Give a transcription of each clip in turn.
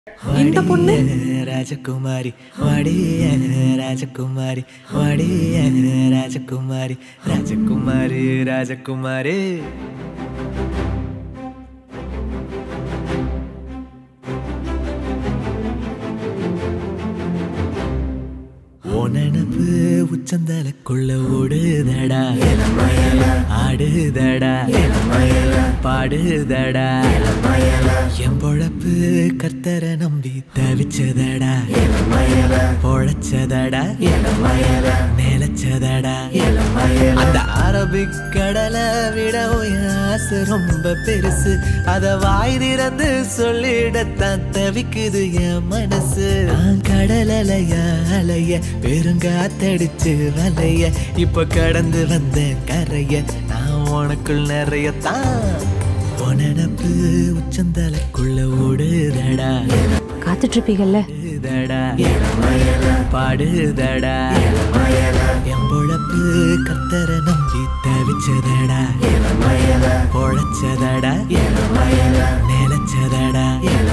இந்த பொண்ணு ராஜகுமாரி வாடிய ராஜகுமாரி வாடிய ராஜகுமாரி ராஜகுமாரி ராஜகுமாரி ஓ நினப்பு உச்சந்தலக்குள்ள ஓடுதடா ஆடுதடா பாடுதடா என் பொழப்பு கர்த்தரை நம்பி தவிச்சதடா பொழைச்சதடா நிலச்சதடா அந்த அரபிக் கடலை விட உன் ஆசை ரொம்ப பெருசு அத வாய் திறந்து சொல்லிடத்தான் தவிக்குது என் மனசு நான் கடல் அலைய அலைய பெருங்காத்தடிச்சு வலைய இப்ப கடந்து வந்த கரைய நான் உனக்குள் நிறைய தான் உனப்பு உச்சந்தலக்குள்ள ஓடுதடா காத்துட்டு இருப்பீங்கல்ல பாடுதடா பாடுதடா என் பொழப்பு கர்த்தரை நம்பி தவிச்சதடா பொழைச்சதடா நிலச்சதடா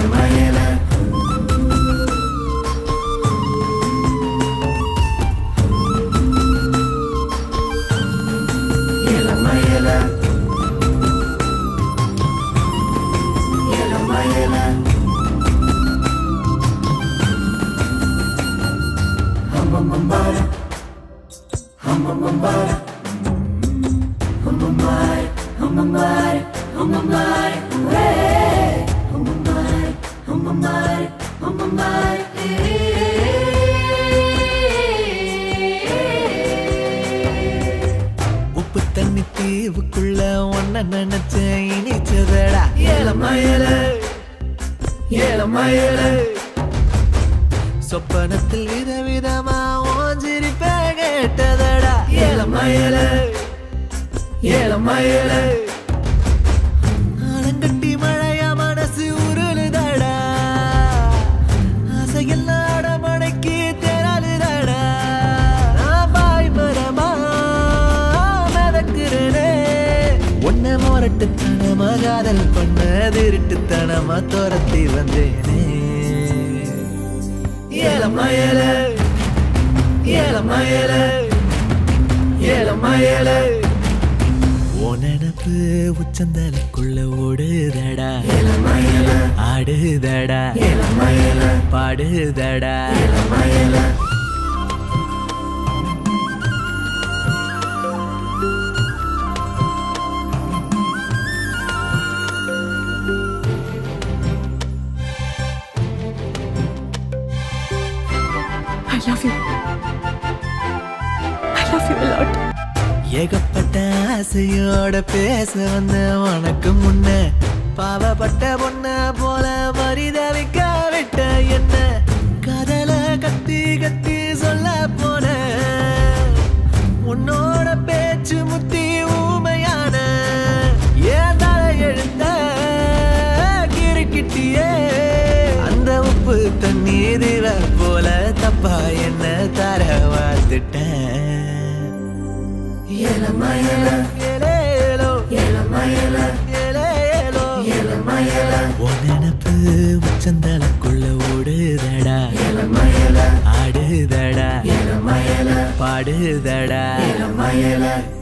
உப்பு தண்ணி தீவுக்குள்ள ஒன்ன நினைச்சேன் இனிச்சதடா ஏலமயல ஏலமயல சொப்பனத்தில் விதவிதமா ஓஞ்சிரிப்ப கேட்டதடா ஏலமயல ஏலமயல ஆலங்கட்டி மழையா மனசு உருளுதடா ஆசையெல்லாம் அடமடக்கி திரளுதடா நான் பாய் மரமா மிதக்கிறேனே உன்னை மொரட்டுத்தனமா காதல் பண்ண திருட்டுத்தனமா துரத்தி வந்தேனே ஏலமயல ஏலமயல ஏலமயல ஓ நினப்பு உச்சந்தலக்குள்ள ஓடுதடா ஆடுதடா பாடுதடா I love you I love you lot ஏகப்பட்ட ஆசையோட பேச வந்த உனக்கு முன்ன பாவப்பட்ட பொண்ண போல மரிதவிக்க விட்ட என்ன கதல கத்தி கத்தி சொல்ல போன உன்னோட பேச்சு முத்தி ஊமையான ஏன் தலை எழுந்த கிறுக்கிட்டியே அந்த உப்பு தண்ணீர் போல தப்பா என்ன தர வாத்துட்டேன் நினப்பு உச்சந்தலக்குள்ள ஓடுதடா ஆடுதடா பாடுதடா